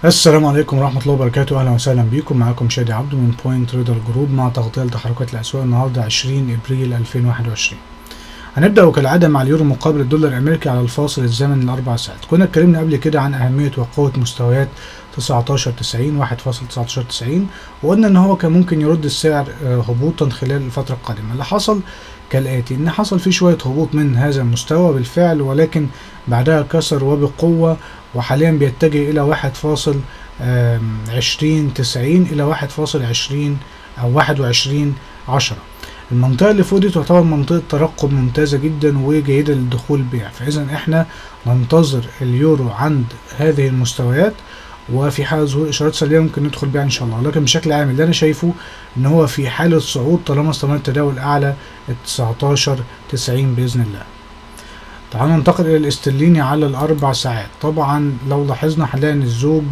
السلام عليكم ورحمة الله وبركاته أهلا وسهلا بكم معاكم شادي عبده من بوينت تريدر جروب مع تغطية لتحركات الأسواق النهاردة 20 إبريل 2021 هنبدأ وكالعادة مع اليورو مقابل الدولار الأمريكي على الفاصل الزمني الأربع ساعات كنا اتكلمنا قبل كده عن أهمية وقوة مستويات 19 90 1.19 90 وقلنا إن هو كان ممكن يرد السعر هبوطا خلال الفترة القادمة اللي حصل كالآتي إن حصل فيه شوية هبوط من هذا المستوى بالفعل ولكن بعدها كسر وبقوة وحاليا بيتجه إلى واحد فاصل عشرين تسعين إلى واحد فاصل عشرين أو واحد وعشرين عشرة المنطقة اللي فوق دي تعتبر منطقة ترقب ممتازة جدا وجيدة للدخول بيع فإذا احنا ننتظر اليورو عند هذه المستويات وفي حالة ظهور إشارات سلبية ممكن ندخل بيها إن شاء الله لكن بشكل عام اللي أنا شايفه إن هو في حالة صعود طالما استمر التداول أعلى ال 19 90 بإذن الله. تعالوا ننتقل إلى الاسترليني على الأربع ساعات طبعا لو لاحظنا هنلاقي إن الزوج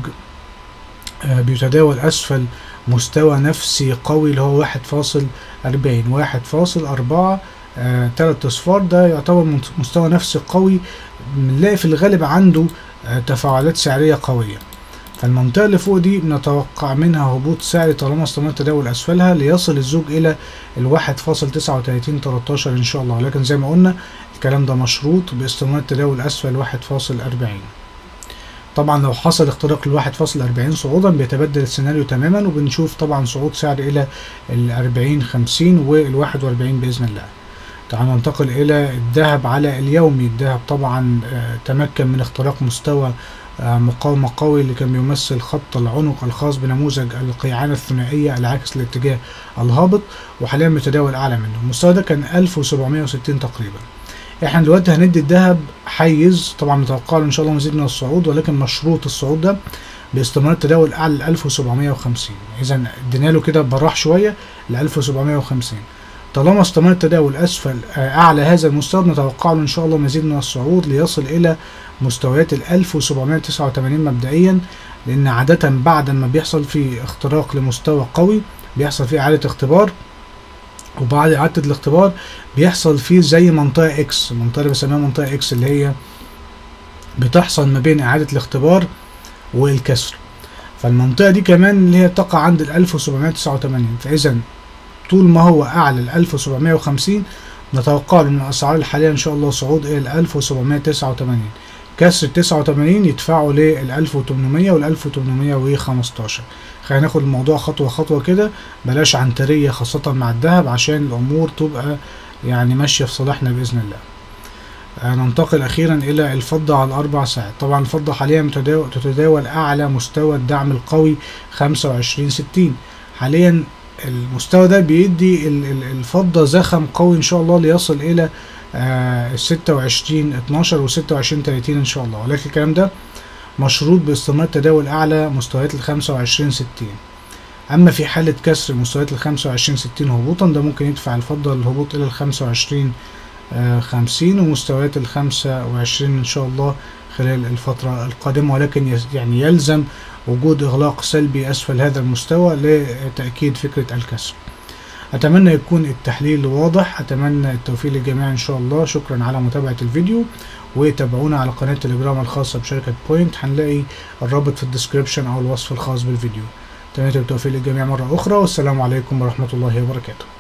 بيتداول أسفل مستوى نفسي قوي اللي هو واحد فاصل أربعين واحد فاصل أربعة آه، تلات أصفار ده يعتبر مستوى نفسي قوي بنلاقي في الغالب عنده آه، تفاعلات سعرية قوية فالمنطقة اللي فوق دي بنتوقع منها هبوط سعري طالما استمر تداول أسفلها ليصل الزوج إلى الواحد فاصل تسعة وتلاتين تلاتاشر إن شاء الله لكن زي ما قلنا الكلام ده مشروط باستمرار تداول أسفل واحد فاصل أربعين طبعا لو حصل اختراق الواحد فاصل أربعين صعودا بيتبدل السيناريو تماما وبنشوف طبعا صعود سعر إلى الأربعين خمسين والواحد وأربعين بإذن الله تعالوا ننتقل إلى الذهب على اليومي الذهب طبعا آه تمكن من اختراق مستوى آه مقاومة قوي اللي كان بيمثل خط العنق الخاص بنموذج القيعانة الثنائية العاكس لاتجاه الهابط وحاليا متداول أعلى منه المستوى ده كان 1760 تقريبا احنا دلوقتي هندي الذهب حيز طبعا متوقع له ان شاء الله مزيد من الصعود ولكن مشروط الصعود ده باستمرار التداول اعلى ل 1750 اذا ادينا له كده براح شويه ل 1750 طالما استمر التداول اسفل اعلى هذا المستوى نتوقع له ان شاء الله مزيد من الصعود ليصل الى مستويات ال 1789 مبدئيا لان عاده بعد ما بيحصل في اختراق لمستوى قوي بيحصل فيه اعاده اختبار وبعد اعاده الاختبار بيحصل فيه زي منطقه اكس المنطقه اللي بسميها منطقه اكس اللي هي بتحصل ما بين اعاده الاختبار والكسر فالمنطقه دي كمان اللي هي تقع عند ال 1789 فاذا طول ما هو اعلى ال 1750 نتوقع من الاسعار الحاليه ان شاء الله صعود الى ال 1789 كسر 89 يدفعوا لل 1800 وال 1815 خلينا ناخد الموضوع خطوة خطوة كده بلاش عنترية خاصة مع الذهب عشان الأمور تبقى يعني ماشية في صالحنا بإذن الله آه ننتقل أخيرا إلى الفضة على الأربع ساعات طبعا الفضة حاليا تتداول, تتداول أعلى مستوى الدعم القوي خمسة وعشرين ستين حاليا المستوى ده بيدي الفضة زخم قوي إن شاء الله ليصل إلى ستة وعشرين اتناشر وستة وعشرين تلاتين إن شاء الله ولكن الكلام ده مشروط باستمرار تداول أعلى مستويات الخمسة وعشرين ستين أما في حالة كسر مستويات الخمسة وعشرين ستين هبوطا ده ممكن يدفع الفضة للهبوط إلى الخمسة وعشرين خمسين ومستويات الخمسة وعشرين إن شاء الله خلال الفترة القادمة ولكن يعني يلزم وجود إغلاق سلبي أسفل هذا المستوى لتأكيد فكرة الكسر أتمنى يكون التحليل واضح أتمنى التوفيق للجميع إن شاء الله شكرا على متابعة الفيديو وتابعونا على قناة تليجرام الخاصة بشركة بوينت هنلاقي الرابط في الديسكريبشن أو الوصف الخاص بالفيديو تمام بالتوفيق للجميع مرة أخرى والسلام عليكم ورحمة الله وبركاته